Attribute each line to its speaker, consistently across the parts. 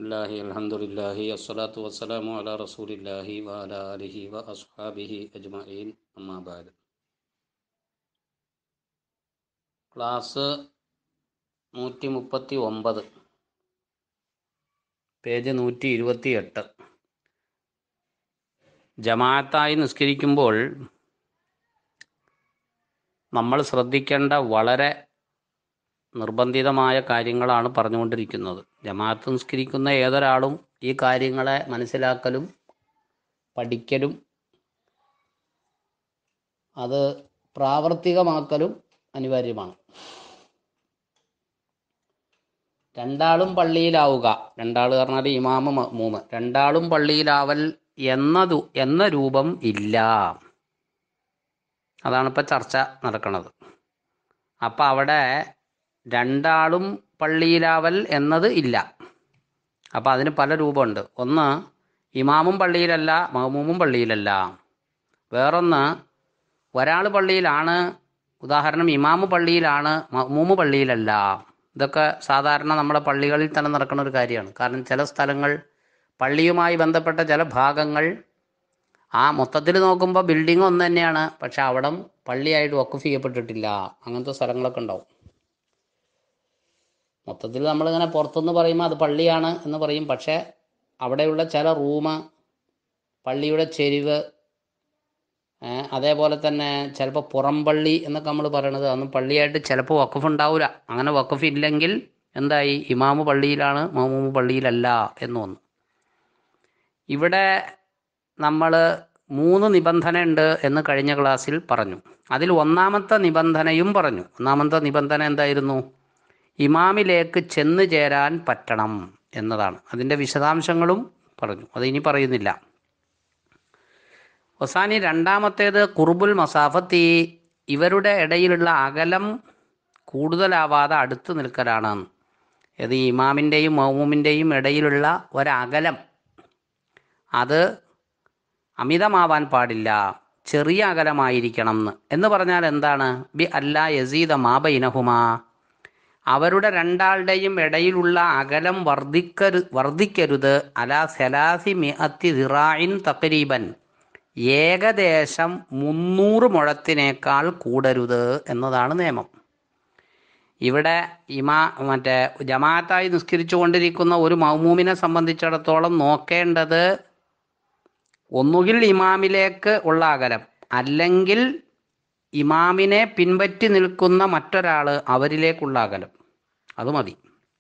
Speaker 1: الله الحمد لله الصلاة والسلام على رسول الله وعلى آله وأصحابه أجمعين أما بعد class നൂറ്റി മുപ്പത്തി ഒമ്പത് പേജ് നൂറ്റി ഇരുപത്തി എട്ട് ജമാഅത്തായി നിസ്കരിക്കുമ്പോൾ നമ്മൾ ശ്രദ്ധിക്കേണ്ട വളരെ നിർബന്ധിതമായ കാര്യങ്ങളാണ് പറഞ്ഞുകൊണ്ടിരിക്കുന്നത് ജമാഅത്ത് നിസ്കരിക്കുന്ന ഏതൊരാളും ഈ കാര്യങ്ങളെ മനസ്സിലാക്കലും പഠിക്കലും അത് പ്രാവർത്തികമാക്കലും അനിവാര്യമാണ് രണ്ടാളും പള്ളിയിലാവുക രണ്ടാൾ പറഞ്ഞാൽ ഇമാമ മൂന്ന് രണ്ടാളും പള്ളിയിലാവൽ എന്നതു എന്ന രൂപം ഇല്ല അതാണ് ഇപ്പം ചർച്ച നടക്കുന്നത് അപ്പം അവിടെ രണ്ടാളും പള്ളിയിലാവൽ എന്നത് ഇല്ല അപ്പം അതിന് പല രൂപമുണ്ട് ഒന്ന് ഇമാമും പള്ളിയിലല്ല മഹമൂമും പള്ളിയിലല്ല വേറൊന്ന് ഒരാൾ പള്ളിയിലാണ് ഉദാഹരണം ഇമാമു പള്ളിയിലാണ് മഹമൂമ് പള്ളിയിലല്ല ഇതൊക്കെ സാധാരണ നമ്മുടെ പള്ളികളിൽ തന്നെ നടക്കുന്ന ഒരു കാര്യമാണ് കാരണം ചില സ്ഥലങ്ങൾ പള്ളിയുമായി ബന്ധപ്പെട്ട ചില ഭാഗങ്ങൾ ആ മൊത്തത്തിൽ നോക്കുമ്പോൾ ബിൽഡിംഗ് ഒന്ന് തന്നെയാണ് പക്ഷെ അവിടം പള്ളിയായിട്ട് വക്കുഫ് ചെയ്യപ്പെട്ടിട്ടില്ല അങ്ങനത്തെ സ്ഥലങ്ങളൊക്കെ ഉണ്ടാവും മൊത്തത്തിൽ നമ്മളിങ്ങനെ പുറത്തുനിന്ന് പറയുമ്പോൾ അത് പള്ളിയാണ് എന്ന് പറയും പക്ഷേ അവിടെയുള്ള ചില റൂമ് പള്ളിയുടെ ചെരിവ് അതേപോലെ തന്നെ ചിലപ്പോൾ പുറംപള്ളി എന്നൊക്കെ നമ്മൾ പറയണത് അതൊന്നും പള്ളിയായിട്ട് ചിലപ്പോൾ വക്കഫ് ഉണ്ടാവില്ല അങ്ങനെ വക്കഫ് ഇല്ലെങ്കിൽ എന്തായി ഇമാമ് പള്ളിയിലാണ് മഹമൂമ് പള്ളിയിലല്ല എന്ന് വന്നു ഇവിടെ നമ്മൾ മൂന്ന് നിബന്ധന ഉണ്ട് എന്ന് കഴിഞ്ഞ ക്ലാസ്സിൽ പറഞ്ഞു അതിൽ ഒന്നാമത്തെ നിബന്ധനയും പറഞ്ഞു ഒന്നാമത്തെ നിബന്ധന എന്തായിരുന്നു ഇമാമിലേക്ക് ചെന്ന് ചേരാൻ പറ്റണം എന്നതാണ് അതിൻ്റെ വിശദാംശങ്ങളും പറഞ്ഞു അത് ഇനി പറയുന്നില്ല ഒസാനി രണ്ടാമത്തേത് കുർബുൽ മസാഫത്തി ഇവരുടെ ഇടയിലുള്ള അകലം കൂടുതലാവാതെ അടുത്ത് നിൽക്കലാണ് ഇത് ഇമാമിൻ്റെയും മൗമൂമിൻ്റെയും ഇടയിലുള്ള ഒരകലം അത് അമിതമാവാൻ പാടില്ല ചെറിയ അകലമായിരിക്കണം എന്ന് എന്ന് പറഞ്ഞാൽ എന്താണ് ബി അല്ല യസീദ മാബൈനഹുമാ അവരുടെ രണ്ടാളുടെയും ഇടയിലുള്ള അകലം വർദ്ധിക്കരു വർദ്ധിക്കരുത് അല സലാസി മിഅത്തി ദിറായിൻ തക്രീബൻ ഏകദേശം മുന്നൂറ് മുഴത്തിനേക്കാൾ കൂടരുത് എന്നതാണ് നിയമം ഇവിടെ ഇമാ മറ്റേ ജമാഅത്തായി നിസ്കരിച്ചു കൊണ്ടിരിക്കുന്ന ഒരു മൗമൂമിനെ സംബന്ധിച്ചിടത്തോളം നോക്കേണ്ടത് ഒന്നുകിൽ ഇമാമിലേക്ക് ഉള്ള അകലം അല്ലെങ്കിൽ ഇമാമിനെ പിൻപറ്റി നിൽക്കുന്ന മറ്റൊരാൾ അവരിലേക്കുള്ള അകലം അത് മതി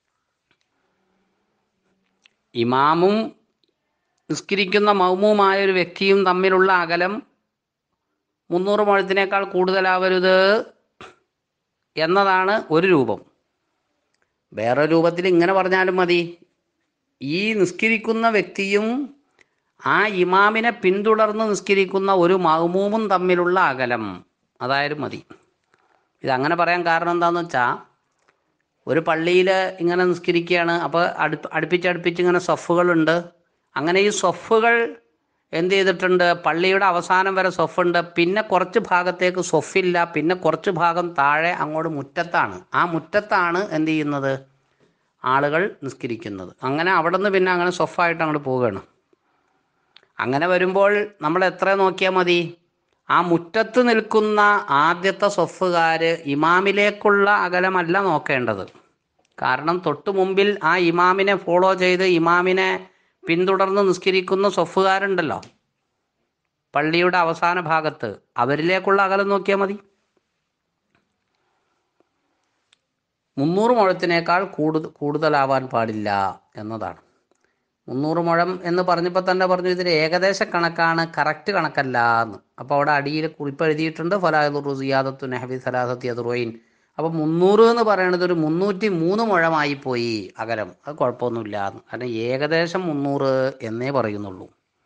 Speaker 1: ഇമാമും നിസ്കരിക്കുന്ന മൗമുമായ ഒരു വ്യക്തിയും തമ്മിലുള്ള അകലം മുന്നൂറ് മുഴത്തിനേക്കാൾ കൂടുതലാവരുത് എന്നതാണ് ഒരു രൂപം വേറെ രൂപത്തിൽ ഇങ്ങനെ പറഞ്ഞാലും മതി ഈ നിസ്കരിക്കുന്ന വ്യക്തിയും ആ ഇമാമിനെ പിന്തുടർന്ന് നിസ്കരിക്കുന്ന ഒരു മൗമൂമും തമ്മിലുള്ള അകലം അതായാലും മതി ഇതങ്ങനെ പറയാൻ കാരണം എന്താണെന്ന് വെച്ചാൽ ഒരു പള്ളിയിൽ ഇങ്ങനെ നിസ്കരിക്കുകയാണ് അപ്പോൾ അടുപ്പ് അടുപ്പിച്ചടുപ്പിച്ച് ഇങ്ങനെ സൊഫുകളുണ്ട് അങ്ങനെ ഈ സൊഫുകൾ എന്ത് ചെയ്തിട്ടുണ്ട് പള്ളിയുടെ അവസാനം വരെ സൊഫുണ്ട് പിന്നെ കുറച്ച് ഭാഗത്തേക്ക് സൊഫില്ല പിന്നെ കുറച്ച് ഭാഗം താഴെ അങ്ങോട്ട് മുറ്റത്താണ് ആ മുറ്റത്താണ് എന്ത് ചെയ്യുന്നത് ആളുകൾ നിസ്കരിക്കുന്നത് അങ്ങനെ അവിടെ നിന്ന് പിന്നെ അങ്ങനെ സൊഫായിട്ട് അങ്ങോട്ട് പോവുകയാണ് അങ്ങനെ വരുമ്പോൾ നമ്മൾ എത്ര നോക്കിയാൽ മതി ആ മുറ്റത്ത് നിൽക്കുന്ന ആദ്യത്തെ സൊഫുകാർ ഇമാമിലേക്കുള്ള അകലമല്ല നോക്കേണ്ടത് കാരണം തൊട്ടു മുമ്പിൽ ആ ഇമാമിനെ ഫോളോ ചെയ്ത് ഇമാമിനെ പിന്തുടർന്ന് നിസ്കരിക്കുന്ന സൊഫുകാരുണ്ടല്ലോ പള്ളിയുടെ അവസാന ഭാഗത്ത് അവരിലേക്കുള്ള അകലം നോക്കിയാൽ മതി മുന്നൂറ് മുഴത്തിനേക്കാൾ കൂടുതൽ കൂടുതലാവാൻ പാടില്ല എന്നതാണ് മുന്നൂറ് മുഴം എന്ന് പറഞ്ഞപ്പോൾ തന്നെ പറഞ്ഞു ഇതിന് ഏകദേശ കണക്കാണ് കറക്റ്റ് കണക്കല്ല എന്ന് അപ്പോൾ അവിടെ അടിയിൽ കുറിപ്പ് എഴുതിയിട്ടുണ്ട് ഫലാദുറു സിയാദത്തു നെഹബി സലാസത്തി അതുറോയിൻ അപ്പോൾ മുന്നൂറ് എന്ന് പറയുന്നത് ഒരു മുന്നൂറ്റി മൂന്ന് മുഴമായി പോയി അകലം അത് കുഴപ്പമൊന്നുമില്ല കാരണം ഏകദേശം മുന്നൂറ് എന്നേ പറയുന്നുള്ളൂ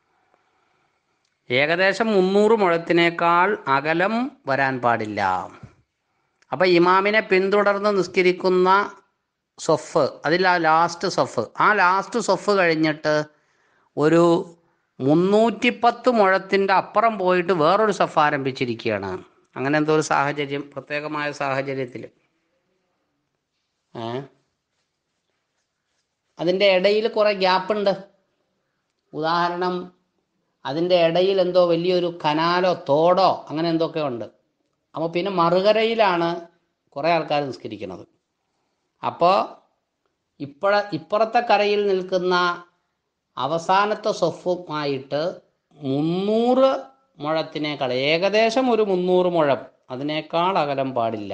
Speaker 1: ഏകദേശം മുന്നൂറ് മുഴത്തിനേക്കാൾ അകലം വരാൻ പാടില്ല അപ്പം ഇമാമിനെ പിന്തുടർന്ന് നിസ്കരിക്കുന്ന സൊഫ് അതിൽ ആ ലാസ്റ്റ് സൊഫ് ആ ലാസ്റ്റ് സൊഫ് കഴിഞ്ഞിട്ട് ഒരു മുന്നൂറ്റിപ്പത്ത് മുഴത്തിൻ്റെ അപ്പുറം പോയിട്ട് വേറൊരു സഫ് ആരംഭിച്ചിരിക്കുകയാണ് അങ്ങനെ എന്തോ ഒരു സാഹചര്യം പ്രത്യേകമായ സാഹചര്യത്തിൽ ഏ അതിൻ്റെ ഇടയിൽ കുറേ ഗ്യാപ്പുണ്ട് ഉദാഹരണം അതിൻ്റെ ഇടയിൽ എന്തോ വലിയൊരു കനാലോ തോടോ അങ്ങനെ എന്തൊക്കെ ഉണ്ട് അപ്പോൾ പിന്നെ മറുകരയിലാണ് കുറേ ആൾക്കാർ നിസ്കരിക്കുന്നത് അപ്പോൾ ഇപ്പഴ ഇപ്പുറത്തെ കരയിൽ നിൽക്കുന്ന അവസാനത്തെ സൊഫുമായിട്ട് മുന്നൂറ് മുഴത്തിനേക്കാൾ ഏകദേശം ഒരു മുന്നൂറ് മുഴം അതിനേക്കാൾ അകലം പാടില്ല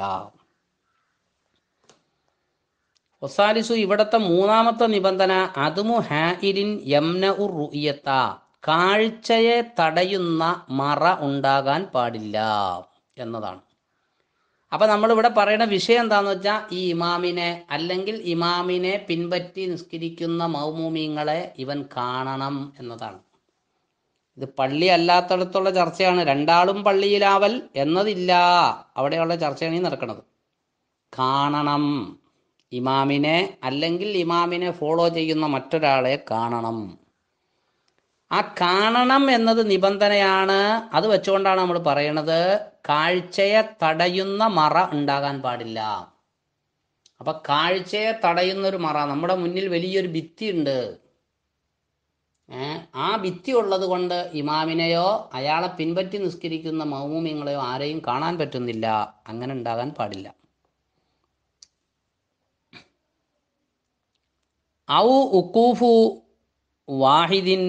Speaker 1: ഒസാലിസു ഇവിടത്തെ മൂന്നാമത്തെ നിബന്ധന അതുമു ഹാഇരിൻ യംന ഉർ റുഇയത്ത കാഴ്ചയെ തടയുന്ന മറ ഉണ്ടാകാൻ പാടില്ല എന്നതാണ് അപ്പൊ നമ്മളിവിടെ പറയുന്ന വിഷയം എന്താന്ന് വെച്ചാൽ ഈ ഇമാമിനെ അല്ലെങ്കിൽ ഇമാമിനെ പിൻപറ്റി നിസ്കരിക്കുന്ന മൗമൂമിങ്ങളെ ഇവൻ കാണണം എന്നതാണ് ഇത് പള്ളി അല്ലാത്തടത്തുള്ള ചർച്ചയാണ് രണ്ടാളും പള്ളിയിലാവൽ എന്നതില്ല അവിടെയുള്ള ചർച്ചയാണ് ഈ നടക്കുന്നത് കാണണം ഇമാമിനെ അല്ലെങ്കിൽ ഇമാമിനെ ഫോളോ ചെയ്യുന്ന മറ്റൊരാളെ കാണണം ആ കാണണം എന്നത് നിബന്ധനയാണ് അത് വെച്ചുകൊണ്ടാണ് നമ്മൾ പറയണത് കാഴ്ചയെ തടയുന്ന മറ ഉണ്ടാകാൻ പാടില്ല അപ്പൊ കാഴ്ചയെ തടയുന്ന ഒരു മറ നമ്മുടെ മുന്നിൽ വലിയൊരു ഭിത്തി ഉണ്ട് ഏ, ആ ഭിത്തി ഉള്ളത് കൊണ്ട് ഇമാമിനെയോ അയാളെ പിൻപറ്റി നിസ്കരിക്കുന്ന മൗമൂമിങ്ങളെയോ ആരെയും കാണാൻ പറ്റുന്നില്ല അങ്ങനെ ഉണ്ടാകാൻ പാടില്ല ഔ ഉക്കൂഫു വാഹിദിൻ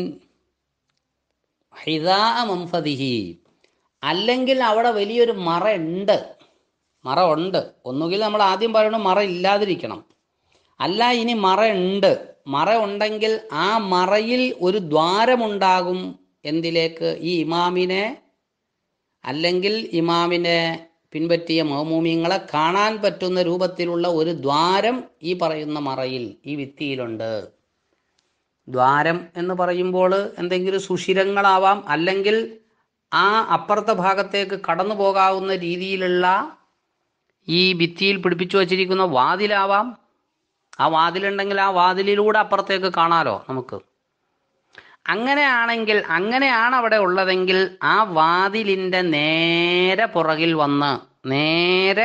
Speaker 1: ഹിദാ മംഫദിഹി അല്ലെങ്കിൽ അവിടെ വലിയൊരു മറ ഉണ്ട് മറ ഉണ്ട് ഒന്നുകിൽ നമ്മൾ ആദ്യം പറയണം മറ ഇല്ലാതിരിക്കണം അല്ല ഇനി മറ ഉണ്ട് മറ ഉണ്ടെങ്കിൽ ആ മറയിൽ ഒരു ദ്വാരമുണ്ടാകും എന്തിലേക്ക് ഈ ഇമാമിനെ അല്ലെങ്കിൽ ഇമാമിനെ പിൻപറ്റിയ മൗമൂമിങ്ങളെ കാണാൻ പറ്റുന്ന രൂപത്തിലുള്ള ഒരു ദ്വാരം ഈ പറയുന്ന മറയിൽ ഈ ഭിത്തിയിലുണ്ട് ദ്വാരം എന്ന് പറയുമ്പോൾ എന്തെങ്കിലും സുഷിരങ്ങളാവാം അല്ലെങ്കിൽ ആ അപ്പുറത്തെ ഭാഗത്തേക്ക് കടന്നു പോകാവുന്ന രീതിയിലുള്ള ഈ ഭിത്തിയിൽ പിടിപ്പിച്ചു വച്ചിരിക്കുന്ന വാതിലാവാം ആ വാതിലുണ്ടെങ്കിൽ ആ വാതിലിലൂടെ അപ്പുറത്തേക്ക് കാണാലോ നമുക്ക് അങ്ങനെയാണെങ്കിൽ അങ്ങനെയാണ് അവിടെ ഉള്ളതെങ്കിൽ ആ വാതിലിൻ്റെ നേരെ പുറകിൽ വന്ന് നേരെ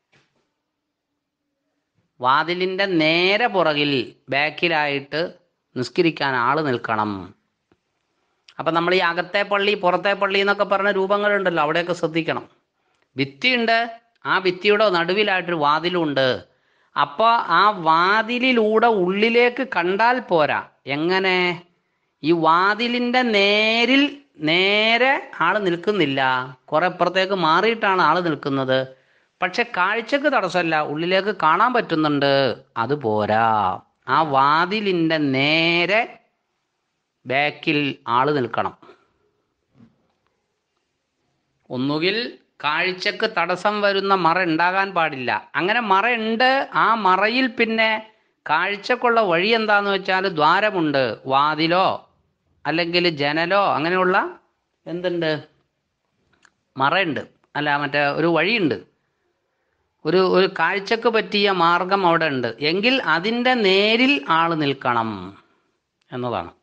Speaker 1: വാതിലിൻ്റെ നേരെ പുറകിൽ ബാക്കിലായിട്ട് നിസ്കരിക്കാൻ ആള് നിൽക്കണം അപ്പം നമ്മൾ ഈ അകത്തെ പള്ളി പുറത്തെ പള്ളി എന്നൊക്കെ പറഞ്ഞ രൂപങ്ങളുണ്ടല്ലോ അവിടെയൊക്കെ ശ്രദ്ധിക്കണം ഭിത്തിയുണ്ട് ആ ഭിത്തിയുടെ നടുവിലായിട്ടൊരു വാതിലുണ്ട് അപ്പോൾ ആ വാതിലിലൂടെ ഉള്ളിലേക്ക് കണ്ടാൽ പോരാ എങ്ങനെ ഈ വാതിലിൻ്റെ നേരിൽ നേരെ ആള് നിൽക്കുന്നില്ല കുറെ അപ്പുറത്തേക്ക് മാറിയിട്ടാണ് ആള് നിൽക്കുന്നത് പക്ഷെ കാഴ്ചക്ക് തടസ്സമല്ല ഉള്ളിലേക്ക് കാണാൻ പറ്റുന്നുണ്ട് അത് പോരാ ആ വാതിലിൻ്റെ നേരെ ബാക്കിൽ ആള് നിൽക്കണം ഒന്നുകിൽ കാഴ്ചക്ക് തടസ്സം വരുന്ന മറ ഉണ്ടാകാൻ പാടില്ല അങ്ങനെ മറ ഉണ്ട് ആ മറയിൽ പിന്നെ കാഴ്ചക്കുള്ള വഴി എന്താന്ന് വെച്ചാൽ ദ്വാരമുണ്ട് വാതിലോ അല്ലെങ്കിൽ ജനലോ അങ്ങനെയുള്ള എന്തുണ്ട് മറയുണ്ട് അല്ല മറ്റേ ഒരു വഴിയുണ്ട് ഒരു ഒരു കാഴ്ചക്ക് പറ്റിയ മാർഗം അവിടെ ഉണ്ട് എങ്കിൽ അതിൻ്റെ നേരിൽ ആൾ നിൽക്കണം എന്നതാണ്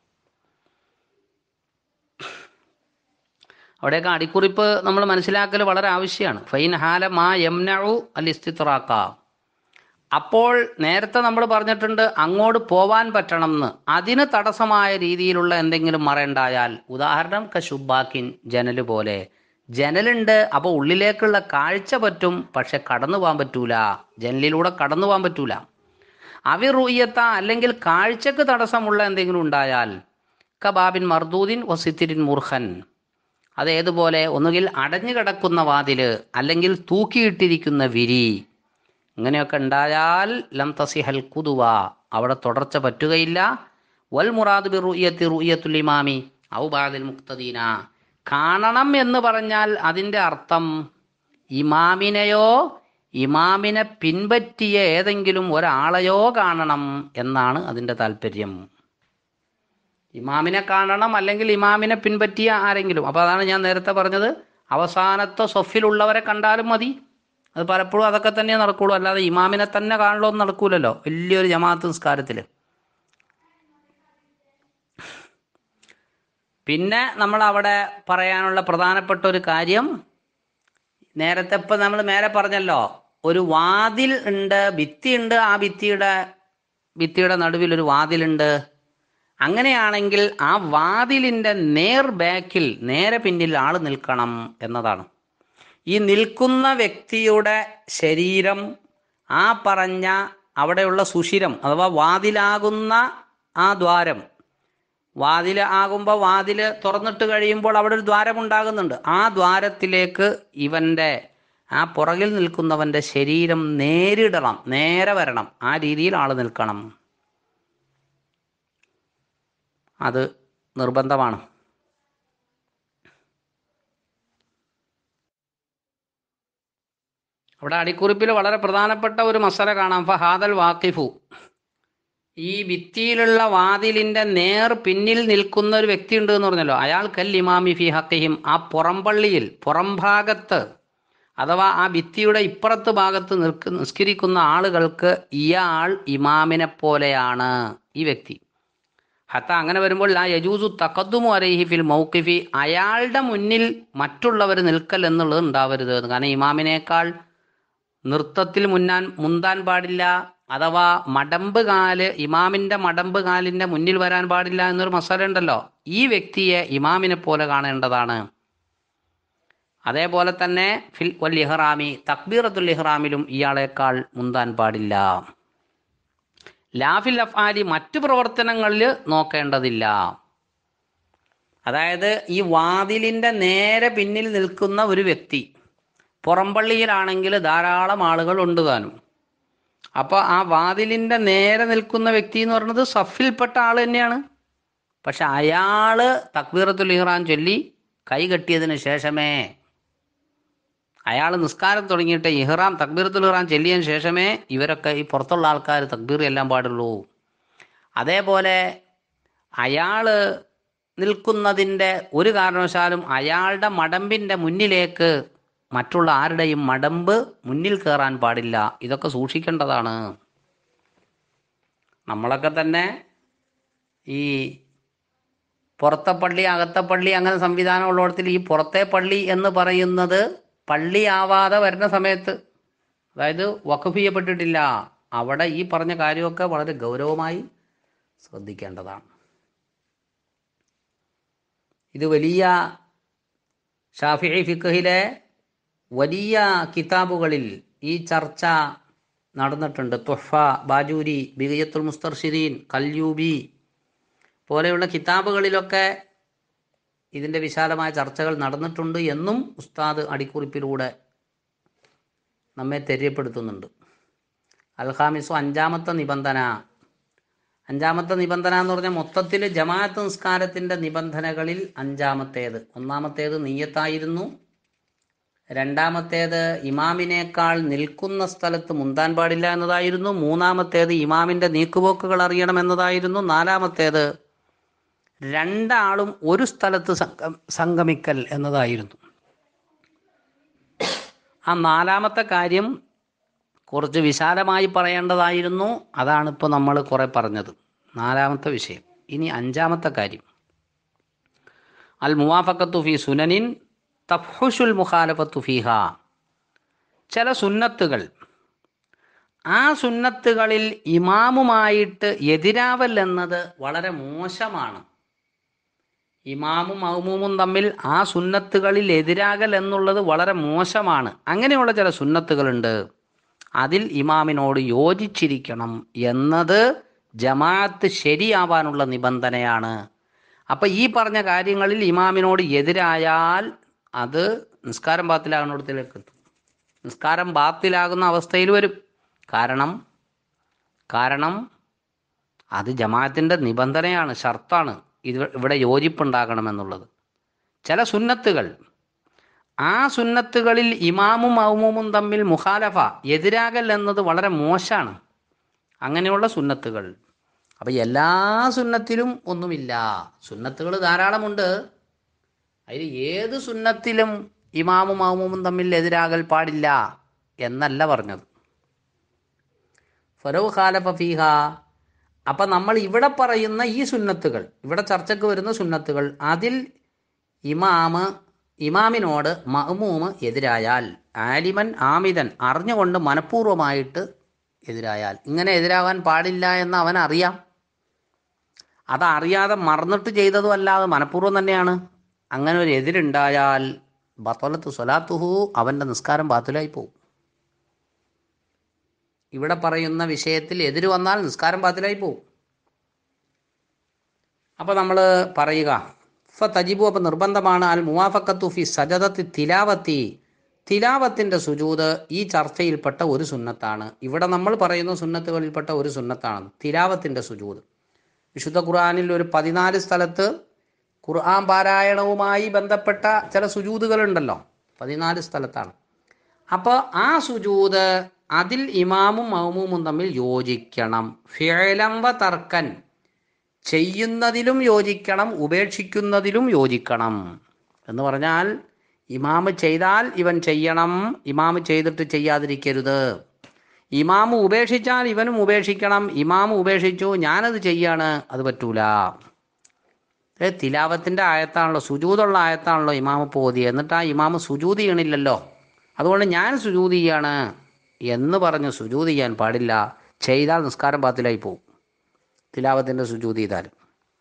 Speaker 1: അവിടെയൊക്കെ അടിക്കുറിപ്പ് നമ്മൾ മനസ്സിലാക്കൽ വളരെ ആവശ്യമാണ് ഫൈൻ ഹാല മാ യംനഉ അൽ ഇസ്തിത്റാക്ക അപ്പോൾ നേരത്തെ നമ്മൾ പറഞ്ഞിട്ടുണ്ട് അങ്ങോട്ട് പോവാൻ പറ്റണം എന്ന് അതിന് തടസ്സമായ രീതിയിലുള്ള എന്തെങ്കിലും മറയുണ്ടായാൽ ഉദാഹരണം കശുബാക്കിൻ ജനൽ പോലെ ജനലുണ്ട് അപ്പോൾ ഉള്ളിലേക്കുള്ള കാഴ്ച പറ്റും പക്ഷെ കടന്നു പോകാൻ പറ്റൂല ജനലിലൂടെ കടന്നു പോകാൻ പറ്റൂല അവി റുയ്യത്ത അല്ലെങ്കിൽ കാഴ്ചക്ക് തടസ്സമുള്ള എന്തെങ്കിലും ഉണ്ടായാൽ കബാബിൻ മർദൂദിൻ വസിത്തിരിൻ മുർഹൻ അത് ഏതുപോലെ ഒന്നുകിൽ അടഞ്ഞു കിടക്കുന്ന വാതില് അല്ലെങ്കിൽ തൂക്കിയിട്ടിരിക്കുന്ന വിരി ഇങ്ങനെയൊക്കെ ഉണ്ടായാൽ ലം തസിഹൽ കുതുവ അവിടെ തുടർച്ച പറ്റുകയില്ല വൽ മുറാദ് ബി റുയത്തി റുയത്തുൽ ഇമാമി ഔബാദിൽ മുക്തദീന കാണണം എന്ന് പറഞ്ഞാൽ അതിൻ്റെ അർത്ഥം ഇമാമിനെയോ ഇമാമിനെ പിൻപറ്റിയ ഏതെങ്കിലും ഒരാളെയോ കാണണം എന്നാണ് അതിൻ്റെ താല്പര്യം ഇമാമിനെ കാണണം അല്ലെങ്കിൽ ഇമാമിനെ പിൻപറ്റിയ ആരെങ്കിലും അപ്പോൾ അതാണ് ഞാൻ നേരത്തെ പറഞ്ഞത് അവസാനത്തെ സൊഫിലുള്ളവരെ കണ്ടാലും മതി അത് പലപ്പോഴും അതൊക്കെ തന്നെ നടക്കുള്ളൂ അല്ലാതെ ഇമാമിനെ തന്നെ കാണലോ ഒന്നും നടക്കൂലല്ലോ വലിയൊരു ജമാഅത്ത് നിസ്കാരത്തിൽ പിന്നെ നമ്മൾ അവിടെ പറയാനുള്ള പ്രധാനപ്പെട്ട ഒരു കാര്യം നേരത്തെ ഇപ്പം നമ്മൾ മേലെ പറഞ്ഞല്ലോ ഒരു വാതിൽ ഉണ്ട് ഭിത്തി ഉണ്ട് ആ ഭിത്തിയുടെ ഭിത്തിയുടെ നടുവിൽ ഒരു വാതിലുണ്ട് അങ്ങനെയാണെങ്കിൽ ആ വാതിലിൻ്റെ നേർ ബാക്കിൽ നേരെ പിന്നിൽ ആൾ നിൽക്കണം എന്നതാണ് ഈ നിൽക്കുന്ന വ്യക്തിയുടെ ശരീരം ആ പറഞ്ഞ അവിടെയുള്ള സുഷിരം അഥവാ വാതിലാകുന്ന ആ ദ്വാരം വാതിൽ ആകുമ്പോൾ വാതിൽ തുറന്നിട്ട് കഴിയുമ്പോൾ അവിടെ ഒരു ദ്വാരം ഉണ്ടാകുന്നുണ്ട് ആ ദ്വാരത്തിലേക്ക് ഇവൻ്റെ ആ പുറകിൽ നിൽക്കുന്നവൻ്റെ ശരീരം നേരിടണം നേരെ വരണം ആ രീതിയിൽ ആൾ നിൽക്കണം അത് നിർബന്ധമാണ് അവിടെ അടിക്കുറിപ്പിൽ വളരെ പ്രധാനപ്പെട്ട ഒരു മസല കാണാം ഫഹാദൽ വാക്കിഫു ഈ ഭിത്തിയിലുള്ള വാതിലിന്റെ നേർ പിന്നിൽ നിൽക്കുന്ന ഒരു വ്യക്തി ഉണ്ട് എന്ന് പറഞ്ഞല്ലോ അയാൾ കൽ ഇമാമി ഫി ഹക്കിഹിം ആ പുറംപള്ളിയിൽ പുറംഭാഗത്ത് അഥവാ ആ ഭിത്തിയുടെ ഇപ്പുറത്ത് ഭാഗത്ത് നിൽക്ക് നിസ്കരിക്കുന്ന ആളുകൾക്ക് ഇയാൾ ഇമാമിനെ പോലെയാണ് ഈ വ്യക്തി ഹത്ത അങ്ങനെ വരുമ്പോൾ ആ യജൂസു തക്കദ്ദുമു അലൈഹി ഫിൽ മൗക്കിഫി അയാളുടെ മുന്നിൽ മറ്റുള്ളവർ നിൽക്കൽ എന്നുള്ളത് ഉണ്ടാവരുത് കാരണം ഇമാമിനേക്കാൾ നൃത്തത്തിൽ മുന്നാൻ മുന്താൻ പാടില്ല അഥവാ മടമ്പ് കാല് ഇമാമിന്റെ മടമ്പ് കാലിന്റെ മുന്നിൽ വരാൻ പാടില്ല എന്നൊരു മസാല ഉണ്ടല്ലോ ഈ വ്യക്തിയെ ഇമാമിനെ പോലെ കാണേണ്ടതാണ് അതേപോലെ തന്നെ ഫിൽ വൽ ഇഹ്റാമി തക്ബീറത്തുൽ ഇഹ്റാമിലും ഇയാളെക്കാൾ മുന്താൻ പാടില്ല ലാഫിൽ അഫ്ആലി മറ്റു പ്രവർത്തനങ്ങളിൽ നോക്കേണ്ടതില്ല അതായത് ഈ വാതിലിന്റെ നേരെ പിന്നിൽ നിൽക്കുന്ന ഒരു വ്യക്തി പുറംപള്ളിയിലാണെങ്കിൽ ധാരാളം ആളുകൾ ഉണ്ട് താനും അപ്പോൾ ആ വാതിലിന്റെ നേരെ നിൽക്കുന്ന വ്യക്തി എന്ന് പറയുന്നത് സഫിൽപ്പെട്ട ആൾ തന്നെയാണ് പക്ഷെ അയാള് തക്ബീറത്തുൽ ഇഹ്റാൻ ചൊല്ലി കൈ കെട്ടിയതിന് ശേഷമേ അയാൾ നിസ്കാരം തുടങ്ങിയിട്ട് ഇഹ്റാം തക്ബീറത്തുൽ ഇഹ്റാം ചൊല്ലിയതിന് ശേഷമേ ഇവരൊക്കെ ഈ പുറത്തുള്ള ആൾക്കാർ തക്ബീർ എല്ലാം പാടുള്ളൂ അതേപോലെ അയാൾ നിൽക്കുന്നതിൻ്റെ ഒരു കാരണവശാലും അയാളുടെ മടമ്പിൻ്റെ മുന്നിലേക്ക് മറ്റുള്ള ആരുടെയും മടമ്പ് മുന്നിൽ കയറാൻ പാടില്ല ഇതൊക്കെ സൂക്ഷിക്കേണ്ടതാണ് നമ്മളൊക്കെ തന്നെ ഈ പുറത്തെ പള്ളി അകത്തെ പള്ളി അങ്ങനെ സംവിധാനം ഉള്ളിടത്തിൽ ഈ പുറത്തെ പള്ളി എന്ന് പറയുന്നത് പള്ളിയാവാതെ വരുന്ന സമയത്ത് അതായത് വഖഫ് ചെയ്യപ്പെട്ടിട്ടില്ല അവിടെ ഈ പറഞ്ഞ കാര്യമൊക്കെ വളരെ ഗൗരവമായി ശ്രദ്ധിക്കേണ്ടതാണ് ഇത് വലിയ ഷാഫി ഫിഖഹിലെ വലിയ കിതാബുകളിൽ ഈ ചർച്ച നടന്നിട്ടുണ്ട് തുഹഫ ബാജൂരി ബിഗയത്തുൽ മുസ്തർഷിദീൻ കല്യൂബി പോലെയുള്ള കിതാബുകളിലൊക്കെ ഇതിൻ്റെ വിശാലമായ ചർച്ചകൾ നടന്നിട്ടുണ്ട് എന്നും ഉസ്താദ് അടിക്കുറിപ്പിലൂടെ നമ്മെ തെര്യപ്പെടുത്തുന്നുണ്ട് അൽഹാമിസു അഞ്ചാമത്തെ നിബന്ധന അഞ്ചാമത്തെ നിബന്ധന എന്ന് പറഞ്ഞാൽ മൊത്തത്തിൽ ജമാഅത്ത് നിസ്കാരത്തിൻ്റെ നിബന്ധനകളിൽ അഞ്ചാമത്തേത് ഒന്നാമത്തേത് നീയത്തായിരുന്നു രണ്ടാമത്തേത് ഇമാമിനേക്കാൾ നിൽക്കുന്ന സ്ഥലത്ത് മുന്താൻ പാടില്ല എന്നതായിരുന്നു മൂന്നാമത്തേത് ഇമാമിൻ്റെ നീക്കുപോക്കുകൾ അറിയണം എന്നതായിരുന്നു നാലാമത്തേത് രണ്ടാളും ഒരു സ്ഥലത്ത് സംഗം സംഗമിക്കൽ എന്നതായിരുന്നു ആ നാലാമത്തെ കാര്യം കുറച്ച് വിശാലമായി പറയേണ്ടതായിരുന്നു അതാണ് ഇപ്പോൾ നമ്മൾ കുറേ പറഞ്ഞത് നാലാമത്തെ വിഷയം ഇനി അഞ്ചാമത്തെ കാര്യം അൽ മുവാഫക്കത്തു ഫി സുനനിൻ തഫ്ഹുഷുൽ മുഖാലഫത്തു ഫിഹ ചില സുന്നത്തുകൾ ആ സുന്നത്തുകളിൽ ഇമാമുമായിട്ട് എതിരാവൽ എന്നത് വളരെ മോശമാണ് ഇമാമും മഹ്മൂമും തമ്മിൽ ആ സുന്നത്തുകളിൽ എതിരാകൽ എന്നുള്ളത് വളരെ മോശമാണ് അങ്ങനെയുള്ള ചില സുന്നത്തുകളുണ്ട് അതിൽ ഇമാമിനോട് യോജിച്ചിരിക്കണം എന്നത് ജമാഅത്ത് ശരിയാവാനുള്ള നിബന്ധനയാണ് അപ്പം ഈ പറഞ്ഞ കാര്യങ്ങളിൽ ഇമാമിനോട് എതിരായാൽ അത് നിസ്കാരം ബാത്തിലാകുന്നിടത്തിലേക്ക് എത്തും നിസ്കാരം ബാത്തിലാകുന്ന അവസ്ഥയിൽ വരും കാരണം കാരണം അത് ജമാഅത്തിൻ്റെ നിബന്ധനയാണ് ഷർത്താണ് ഇത് ഇവിടെ യോജിപ്പുണ്ടാകണമെന്നുള്ളത് ചില സുന്നത്തുകൾ ആ സുന്നത്തുകളിൽ ഇമാമും മൗമൂമും തമ്മിൽ മുഖാലഫ എതിരാകൽ എന്നത് വളരെ മോശമാണ് അങ്ങനെയുള്ള സുന്നത്തുകൾ അപ്പം എല്ലാ സുന്നത്തിലും ഒന്നുമില്ല സുന്നത്തുകൾ ധാരാളമുണ്ട് അതിൽ ഏത് സുന്നത്തിലും ഇമാമും മൗമൂമും തമ്മിൽ എതിരാകൽ പാടില്ല എന്നല്ല പറഞ്ഞത് ഫറോ ഖാലഫ ഫീഹ അപ്പം നമ്മൾ ഇവിടെ പറയുന്ന ഈ സുന്നത്തുകൾ ഇവിടെ ചർച്ചയ്ക്ക് വരുന്ന സുന്നത്തുകൾ അതിൽ ഇമാമ് ഇമാമിനോട് മഹ്മൂമ് എതിരായാൽ ആലിമൻ ആമിതൻ അറിഞ്ഞുകൊണ്ട് മനഃപൂർവ്വമായിട്ട് എതിരായാൽ ഇങ്ങനെ എതിരാകാൻ പാടില്ല എന്ന് അവനറിയാം അതറിയാതെ മറന്നിട്ട് ചെയ്തതും അല്ലാതെ മനഃപൂർവ്വം തന്നെയാണ് അങ്ങനെ ഒരു എതിരുണ്ടായാൽ ബത്തോലത്ത് സ്വലാത്തുഹു അവൻ്റെ നിസ്കാരം ബാത്തുലായി പോകും ഇവിടെ പറയുന്ന വിഷയത്തിൽ എതിര് വന്നാൽ നിസ്കാരം ബാത്തിലായി പോകും അപ്പോൾ നമ്മൾ പറയുക ഫ തജിബു അപ്പോൾ നിർബന്ധമാണ് അൽ മുവാഫക്കത്തു ഫി സജദത്തി തിലാവത്തി തിലാവത്തിൻ്റെ സുജൂത് ഈ ചർച്ചയിൽപ്പെട്ട ഒരു സുന്നത്താണ് ഇവിടെ നമ്മൾ പറയുന്ന സുന്നത്തുകളിൽപ്പെട്ട ഒരു സുന്നത്താണ് തിലാവത്തിൻ്റെ സുജൂത് വിശുദ്ധ ഖുർആാനിൽ ഒരു പതിനാല് സ്ഥലത്ത് ഖുർആൻ പാരായണവുമായി ബന്ധപ്പെട്ട ചില സുജൂതുകളുണ്ടല്ലോ പതിനാല് സ്ഥലത്താണ് അപ്പോൾ ആ സുജൂത് അതിൽ ഇമാമും മൗമൂമും തമ്മിൽ യോജിക്കണം ഫിഴലംബ തർക്കൻ ചെയ്യുന്നതിലും യോജിക്കണം ഉപേക്ഷിക്കുന്നതിലും യോജിക്കണം എന്ന് പറഞ്ഞാൽ ഇമാമ് ചെയ്താൽ ഇവൻ ചെയ്യണം ഇമാമ് ചെയ്തിട്ട് ചെയ്യാതിരിക്കരുത് ഇമാമ് ഉപേക്ഷിച്ചാൽ ഇവനും ഉപേക്ഷിക്കണം ഇമാമ് ഉപേക്ഷിച്ചു ഞാനത് ചെയ്യാണ് അത് പറ്റൂല ഏ തിലാവത്തിൻ്റെ ആയത്താണല്ലോ സുജൂതുള്ള ആയത്താണല്ലോ ഇമാമ് പോതി എന്നിട്ട് ആ ഇമാമ് സുജൂത് ചെയ്യണില്ലല്ലോ അതുകൊണ്ട് ഞാൻ സുജൂത് ചെയ്യാണ് എന്ന് പറഞ്ഞ് സുജൂത് ചെയ്യാൻ പാടില്ല ചെയ്താൽ നിസ്കാരം പാത്തിലായി പോകും തിലാവത്തിൻ്റെ സുജൂത് ചെയ്താലും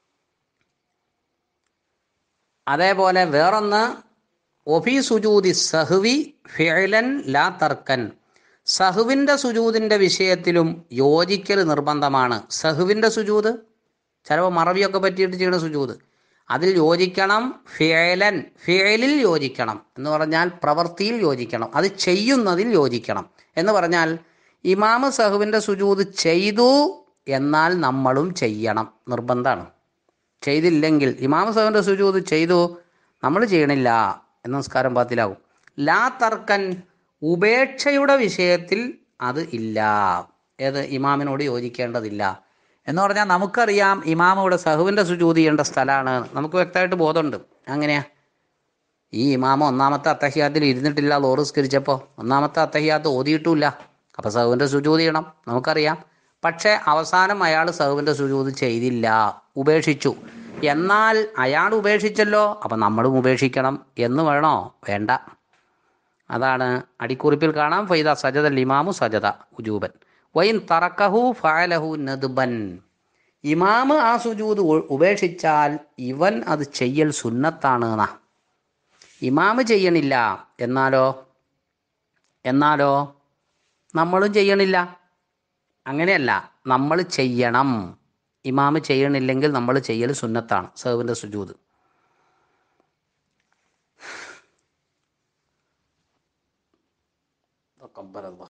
Speaker 1: അതേപോലെ വേറൊന്ന് ഒഫി സുജൂതി സഹ്വി ഫിഴലൻ ലാ തർക്കൻ സഹുവിൻ്റെ സുജൂതിൻ്റെ വിഷയത്തിലും യോജിക്കൽ നിർബന്ധമാണ് സഹുവിൻ്റെ സുജൂത് ചിലപ്പോൾ മറവിയൊക്കെ പറ്റിയിട്ട് ചെയ്യുന്ന സുജൂത് അതിൽ യോജിക്കണം ഫിയലൻ ഫിയലിൽ യോജിക്കണം എന്ന് പറഞ്ഞാൽ പ്രവൃത്തിയിൽ യോജിക്കണം അത് ചെയ്യുന്നതിൽ യോജിക്കണം എന്ന് പറഞ്ഞാൽ ഇമാമ് സഹുവിൻ്റെ സുജൂത് ചെയ്തു എന്നാൽ നമ്മളും ചെയ്യണം നിർബന്ധമാണ് ചെയ്തില്ലെങ്കിൽ ഇമാമ സഹുവിൻ്റെ സുജൂത് ചെയ്തു നമ്മൾ ചെയ്യണില്ല എന്ന നമസ്കാരം പാത്തിലാവും ലാ തർക്കൻ ഉപേക്ഷയുടെ വിഷയത്തിൽ അത് ഇല്ല ഏത് ഇമാമിനോട് യോജിക്കേണ്ടതില്ല എന്ന് പറഞ്ഞാൽ നമുക്കറിയാം ഇമാം ഇവിടെ സഹുവിൻ്റെ സുജൂത് ചെയ്യേണ്ട സ്ഥലമാണ് നമുക്ക് വ്യക്തമായിട്ട് ബോധമുണ്ട് അങ്ങനെയാ ഈ ഇമാമ ഒന്നാമത്തെ അത്തഹിയാത്തിൽ ഇരുന്നിട്ടില്ല ലോറിസ്കരിച്ചപ്പോൾ ഒന്നാമത്തെ അത്തഹിയാത്ത് ഓതിയിട്ടുമില്ല അപ്പോൾ സഹുവിൻ്റെ സുജൂത് ചെയ്യണം നമുക്കറിയാം പക്ഷേ അവസാനം അയാൾ സഹുവിൻ്റെ സുജൂത് ചെയ്തില്ല ഉപേക്ഷിച്ചു എന്നാൽ അയാൾ ഉപേക്ഷിച്ചല്ലോ അപ്പം നമ്മളും ഉപേക്ഷിക്കണം എന്ന് വേണോ വേണ്ട അതാണ് അടിക്കുറിപ്പിൽ കാണാം ഫൈദ സജദ ഇമാമു സജദ ഉജൂബൻ വൈൻ തറക്കഹു ഫാലഹു നദ്ബൻ ഇമാമ് ആ സുജൂത് ഉ- ഉപേക്ഷിച്ചാൽ ഇവൻ അത് ചെയ്യൽ സുന്നത്താണ് എന്നാ ഇമാമ് ചെയ്യണില്ല എന്നാലോ എന്നാലോ നമ്മളും ചെയ്യണില്ല അങ്ങനെയല്ല നമ്മൾ ചെയ്യണം ഇമാമ് ചെയ്യണില്ലെങ്കിൽ നമ്മൾ ചെയ്യൽ സുന്നത്താണ് സഹുവിൻ്റെ സുജൂത് തഖബ്ബലല്ലാഹ്